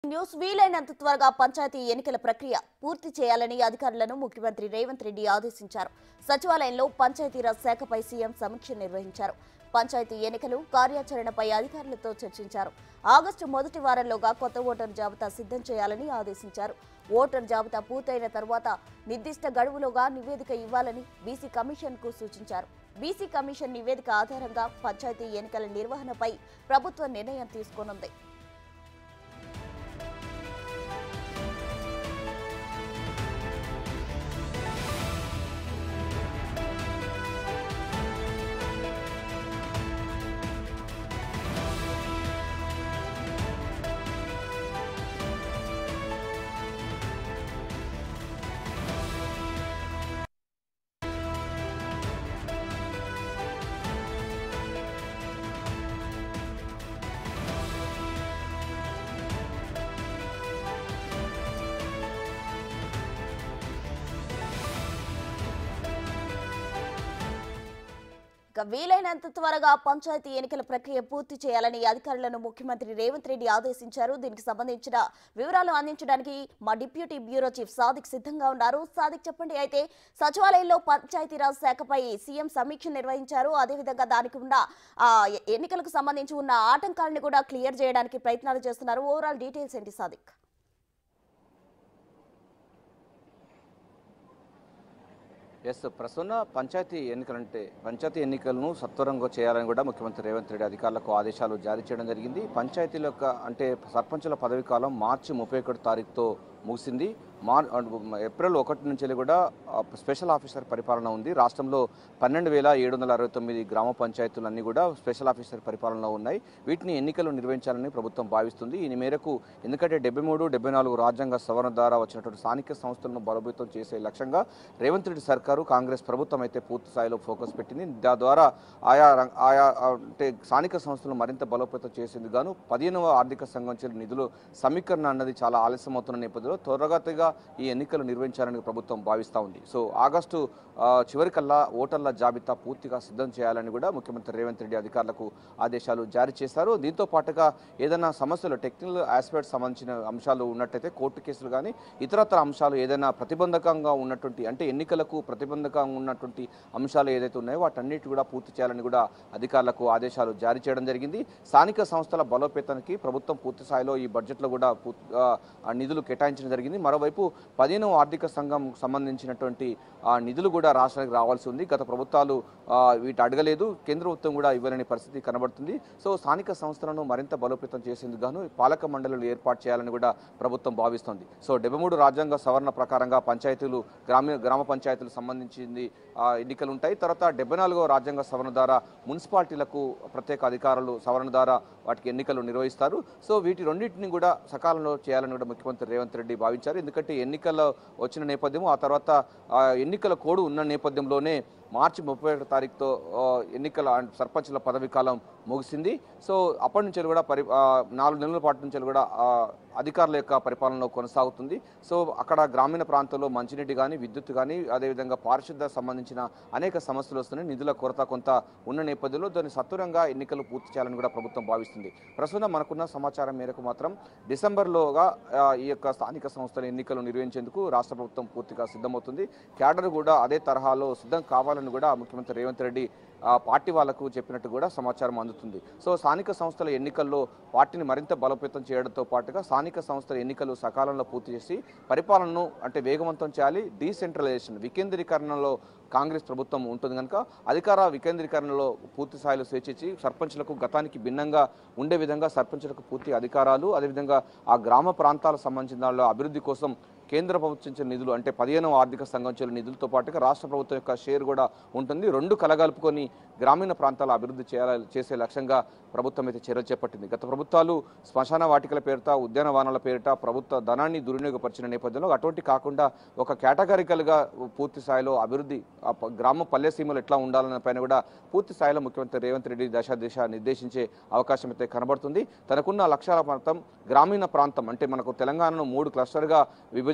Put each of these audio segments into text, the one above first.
news వీలైనంత త్వరగా పంచాయతీ ఎన్నికల ప్రక్రియ పూర్తి చేయాలని అధికారులను ముఖ్యమంత్రి రేవంత్ రెడ్డి ఆదేశించారు సచివాలయంలో పంచాయతీరాజ్ శాఖపై సీఎం సమీక్ష నిర్వహించారు పంచాయతీ ఎన్నికలు కార్యాచరణపై అధికారులతో చర్చించారు ఆగస్టు మొదటి వారంలోగా కొత్త ఓటర్ జాబితా సిద్ధం చేయాలని ఆదేశించారు ఓటర్ జాబితా పూర్తయిన తర్వాత నిర్దిష్ట గడువులోగా నివేదిక ఇవ్వాలని బీసీ కమిషన్ కు సూచించారు బీసీ కమిషన్ నివేదిక ఆధారంగా పంచాయతీ ఎన్నికల నిర్వహణపై ప్రభుత్వం నిర్ణయం తీసుకోనుంది ఇక వీలైనంత త్వరగా పంచాయతీ ఎన్నికల ప్రక్రియ పూర్తి చేయాలని అధికారులను ముఖ్యమంత్రి రేవంత్ రెడ్డి ఆదేశించారు దీనికి సంబంధించిన వివరాలు అందించడానికి మా డిప్యూటీ బ్యూరో చీఫ్ సాదిక్ సిద్ధంగా ఉన్నారు సాదిక్ చెప్పండి అయితే సచివాలయంలో పంచాయతీరాజ్ శాఖపై సీఎం సమీక్ష నిర్వహించారు అదేవిధంగా దానికి ఉన్న ఆ, ఎ- ఎన్నికలకు సంబంధించి ఉన్న ఆటంకాలను కూడా క్లియర్ చేయడానికి ప్రయత్నాలు చేస్తున్నారు ఓవరాల్ డీటెయిల్స్ ఏంటి సాదిక్ ఎస్ ప్రస్తుత పంచాయతీ ఎన్నికలంటే పంచాయతీ ఎన్నికలను సత్వరంగా చేయాలని కూడా ముఖ్యమంత్రి రేవంత్ రెడ్డి అధికారులకు ఆదేశాలు జారీ చేయడం జరిగింది పంచాయతీల యొక్క అంటే సర్పంచుల పదవి కాలం మార్చి ముప్పై ఒకటి తారీఖుతో ముగిసింది మార్ ఏప్రిల్ ఒకటి నుంచి కూడా ఆ, స్పెషల్ ఆఫీసర్ పరిపాలన ఉంది రాష్ట్రంలో పన్నెండు వేల ఏడు వందల అరవై తొమ్మిది గ్రామ పంచాయతీలన్నీ కూడా స్పెషల్ ఆఫీసర్ పరిపాలనలో ఉన్నాయి వీటిని ఎన్నికలు నిర్వహించాలని ప్రభుత్వం భావిస్తుంది ఈ మేరకు ఎందుకంటే డెబ్బై మూడు డెబ్బై నాలుగు రాజ్యాంగ సవరణ ద్వారా వచ్చినటువంటి స్థానిక సంస్థలను బలోపేతం చేసే లక్ష్యంగా రేవంత్ రెడ్డి సర్కారు కాంగ్రెస్ ప్రభుత్వం అయితే పూర్తి స్థాయిలో ఫోకస్ పెట్టింది దా ద్వారా ఆయా రం- ఆయా ఆ, అంటే స్థానిక సంస్థలు మరింత బలోపేతం చేసేందుకు గాను పదిహేనవ ఆర్థిక సంఘం చెల్లి నిధులు సమీకరణ అన్నది చాలా ఆలస్యం అవుతున్న నేపథ్యంలో త్వరగతిగా ఈ ఎన్నికలు నిర్వహించాలని ప్రభుత్వం భావిస్తూ ఉంది సో ఆగస్టు ఆ, చివరికల్లా ఓటర్ల జాబితా పూర్తిగా సిద్ధం చేయాలని కూడా ముఖ్యమంత్రి రేవంత్ రెడ్డి అధికారులకు ఆదేశాలు జారీ చేశారు దీంతో పాటుగా ఏదైనా సమస్యలు టెక్నికల్ ఆస్పెక్ట్ సంబంధించిన అంశాలు ఉన్నట్టయితే కోర్టు కేసులు కానీ ఇతరత్ర అంశాలు ఏదైనా ప్రతిబంధకంగా ఉన్నటువంటి అంటే ఎన్నికలకు ప్రతిబంధకంగా ఉన్నటువంటి అంశాలు ఏదైతే ఉన్నాయో వాటన్నిటి కూడా పూర్తి చేయాలని కూడా అధికారులకు ఆదేశాలు జారీ చేయడం జరిగింది స్థానిక సంస్థల బలోపేతానికి ప్రభుత్వం పూర్తి స్థాయిలో ఈ బడ్జెట్లో కూడా పూర్తి- ఆ, ఆ నిధులు కేటాయించడం జరిగింది మరోవైపు పదిహేనవ ఆర్థిక సంఘం సంబంధించినటువంటి ఆ నిధులు కూడా రాష్ట్రానికి రావాల్సి ఉంది గత ప్రభుత్వాలు ఆ, వీటి అడగలేదు కేంద్ర ప్రభుత్వం కూడా ఇవ్వలేని పరిస్థితి కనబడుతుంది సో స్థానిక సంస్థలను మరింత బలోపేతం చేసేందుకు గాను పాలక మండలులు ఏర్పాటు చేయాలని కూడా ప్రభుత్వం భావిస్తోంది సో డెబ్బై మూడు రాజ్యాంగ సవరణ ప్రకారంగా పంచాయతీలు గ్రామీణ గ్రామ పంచాయతీలకు సంబంధించింది ఆ, ఎన్నికలు ఉంటాయి తర్వాత డెబ్బై నాలుగవ రాజ్యాంగ సవరణ ద్వారా మున్సిపాలిటీలకు ప్రత్యేక అధికారులు సవరణ ద్వారా వాటికి ఎన్నికలు నిర్వహిస్తారు సో వీటి రెండింటిని కూడా సకాలంలో చేయాలని కూడా ముఖ్యమంత్రి రేవంత్ రెడ్డి భావించారు ఎందుకంటే ఎన్నికల్లో వచ్చిన నేపథ్యం ఆ తర్వాత ఆ, ఎన్నికల కోడ్ ఉన్న నేపథ్యంలోనే మార్చి ముప్పై ఒకటి తారీఖుతో ఆ, ఎన్నికల అండ్ సర్పంచుల పదవి కాలం ముగిసింది సో అప్పటి నుంచి కూడా పరి ఆ, నాలుగు నెలల పాటు నుంచి కూడా ఆ, అధికారుల యొక్క పరిపాలన కొనసాగుతుంది సో అక్కడ గ్రామీణ ప్రాంతాల్లో మంచినీటి కానీ విద్యుత్ కానీ అదేవిధంగా పారిశుద్ధ సంబంధించిన అనేక సమస్యలు వస్తున్నాయి నిధుల కొరత కొంత ఉన్న నేపథ్యంలో దాన్ని సత్వరంగా ఎన్నికలు పూర్తి చేయాలని కూడా ప్రభుత్వం భావిస్తుంది ప్రస్తుతం మనకున్న సమాచారం మేరకు మాత్రం డిసెంబర్లోగా ఆ, ఈ యొక్క స్థానిక సంస్థల ఎన్నికలు నిర్వహించేందుకు రాష్ట్ర ప్రభుత్వం పూర్తిగా సిద్ధమవుతుంది క్యాడర్ కూడా అదే తరహాలో సిద్ధం కావాలని కూడా ముఖ్యమంత్రి రేవంత్ రెడ్డి ఆ, పార్టీ వాళ్లకు చెప్పినట్టు కూడా సమాచారం అందుతుంది సో స్థానిక సంస్థల ఎన్నికల్లో పార్టీని మరింత బలోపేతం చేయడంతో పాటుగా స్థానిక సంస్థల ఎన్నికలు సకాలంలో పూర్తి చేసి పరిపాలనను అంటే వేగవంతం చేయాలి డీసెంట్రలైజేషన్ వికేంద్రీకరణలో కాంగ్రెస్ ప్రభుత్వం ఉంటుంది కనుక అధికార వికేంద్రీకరణలో పూర్తి స్థాయిలో స్వేచ్ఛించి సర్పంచులకు గతానికి భిన్నంగా ఉండే విధంగా సర్పంచులకు పూర్తి అధికారాలు అదేవిధంగా ఆ గ్రామ ప్రాంతాలకు సంబంధించిన దానిలో అభివృద్ధి కోసం కేంద్ర ప్రభుత్వం ఇచ్చిన నిధులు అంటే పదిహేనవ ఆర్థిక సంఘం చెల్లిన నిధులతో పాటుగా రాష్ట్ర ప్రభుత్వం యొక్క షేర్ కూడా ఉంటుంది రెండు కలగలుపుకొని గ్రామీణ ప్రాంతాల అభివృద్ధి చేయాలి చేసే లక్ష్యంగా ప్రభుత్వం అయితే చర్యలు చేపట్టింది గత ప్రభుత్వాలు శ్మశాన వాటికల పేరిట ఉద్యానవనాల పేరిట ప్రభుత్వ ధనాన్ని దుర్వినియోగపరిచిన నేపథ్యంలో అటువంటి కాకుండా ఒక కేటగారికల్గా పూర్తి స్థాయిలో అభివృద్ధి ఆ ప- గ్రామ పల్లె సీమలు ఎట్లా ఉండాలన్న పైన కూడా పూర్తి స్థాయిలో ముఖ్యమంత్రి రేవంత్ రెడ్డి దశ దిశ నిర్దేశించే అవకాశం అయితే కనబడుతుంది తనకున్న లక్ష్యాల ప్రాంతం గ్రామీణ ప్రాంతం అంటే మనకు తెలంగాణను మూడు క్లస్టర్గా విభజన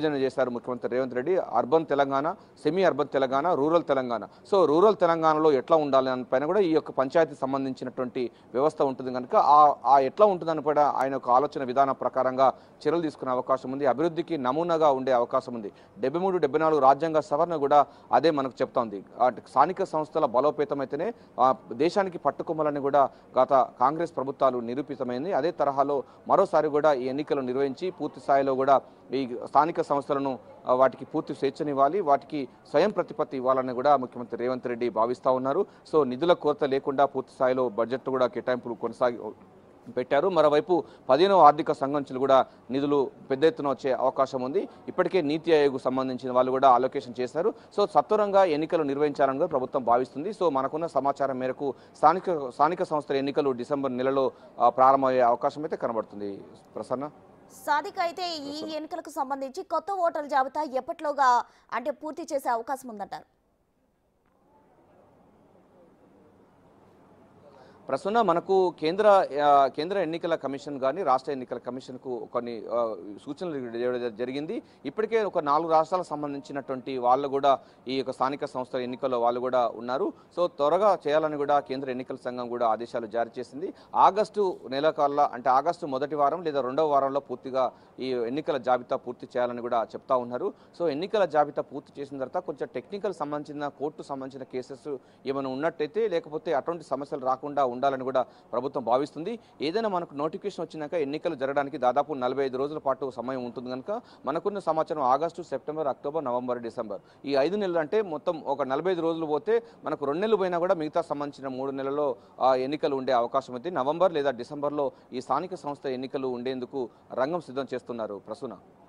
విభజన చేశారు ముఖ్యమంత్రి Revanth Reddy urban Telangana semi urban Telangana rural Telangana so rural తెలంగాణలో ఎట్లా ఉండాలి అని పైన కూడా ఈ యొక్క పంచాయతీ సంబంధించినటువంటి వ్యవస్థ ఉంటుంది కనుక ఆ ఆ ఎట్లా ఉంటుందని కూడా ఆయన యొక్క ఆలోచన విధానం ప్రకారంగా చర్యలు తీసుకునే అవకాశం ఉంది అభివృద్ధికి నమూనాగా ఉండే అవకాశం ఉంది డెబ్బై మూడు డెబ్బై నాలుగు రాజ్యాంగ సవరణ కూడా అదే మనకు చెప్తా ఉంది ఆ స్థానిక సంస్థల బలోపేతమైతేనే ఆ దేశానికి పట్టుకొమ్మలని కూడా గత కాంగ్రెస్ ప్రభుత్వాలు నిరూపితమైంది అదే తరహాలో మరోసారి కూడా ఈ ఎన్నికలు నిర్వహించి పూర్తి స్థాయిలో కూడా ఈ స్థానిక సంస్థలను ఆ, వాటికి పూర్తి స్వేచ్ఛనివ్వాలి వాటికి స్వయం ప్రతిపత్తి ఇవ్వాలని కూడా ముఖ్యమంత్రి రేవంత్ రెడ్డి భావిస్తూ ఉన్నారు సో నిధుల కొరత లేకుండా పూర్తి స్థాయిలో బడ్జెట్ కూడా కేటాయింపులు కొనసాగి పెట్టారు మరోవైపు పదిహేనవ ఆర్థిక సంఘం నుంచి కూడా నిధులు పెద్ద ఎత్తున వచ్చే అవకాశం ఉంది ఇప్పటికే నీతి ఆయోగ్ సంబంధించిన వాళ్ళు కూడా అలొకేషన్ చేశారు సో సత్వరంగా ఎన్నికలు నిర్వహించాలని కూడా ప్రభుత్వం భావిస్తుంది సో మనకున్న సమాచారం మేరకు స్థానిక స్థానిక సంస్థల ఎన్నికలు డిసెంబర్ నెలలో ఆ, ప్రారంభమయ్యే అవకాశం అయితే కనబడుతుంది ప్రసన్న సాదిక్ అయితే ఈ ఎన్నికలకు సంబంధించి కొత్త ఓటర్ల జాబితా ఎప్పట్లోగా అంటే పూర్తి చేసే అవకాశం ఉందంటారు ప్రస్తుతం మనకు కేంద్ర ఆ, కేంద్ర ఎన్నికల కమిషన్ కానీ రాష్ట్ర ఎన్నికల కమిషన్కు కొన్ని ఆ, సూచనలు ఇవ్వడం జరిగింది ఇప్పటికే ఒక నాలుగు రాష్ట్రాలకు సంబంధించినటువంటి వాళ్ళు కూడా ఈ యొక్క స్థానిక సంస్థల ఎన్నికల్లో వాళ్ళు కూడా ఉన్నారు సో త్వరగా చేయాలని కూడా కేంద్ర ఎన్నికల సంఘం కూడా ఆదేశాలు జారీ చేసింది ఆగస్టు నెల కల్లా అంటే ఆగస్టు మొదటి వారం లేదా రెండవ వారంలో పూర్తిగా ఈ ఎన్నికల జాబితా పూర్తి చేయాలని కూడా చెప్తా ఉన్నారు సో ఎన్నికల జాబితా పూర్తి చేసిన తర్వాత కొంచెం టెక్నికల్ సంబంధించిన కోర్టు సంబంధించిన కేసెస్ ఏమైనా ఉన్నట్టయితే లేకపోతే అటువంటి సమస్యలు రాకుండా ఉండాలని కూడా ప్రభుత్వం భావిస్తుంది ఏదైనా మనకు నోటిఫికేషన్ వచ్చినాక ఎన్నికలు జరగడానికి దాదాపు నలభై ఐదు రోజుల పాటు సమయం ఉంటుంది కనుక మనకున్న సమాచారం August September October November December ఈ ఐదు నెలలు అంటే మొత్తం ఒక నలభై ఐదు రోజులు పోతే మనకు రెండు నెలలు పోయినా కూడా మిగతా సంబంధించిన మూడు నెలల్లో ఆ, ఎన్నికలు ఉండే అవకాశం ఉంది నవంబర్ లేదా డిసెంబర్లో ఈ స్థానిక సంస్థ ఎన్నికలు ఉండేందుకు రంగం సిద్ధం చేస్తున్నారు ప్రసూన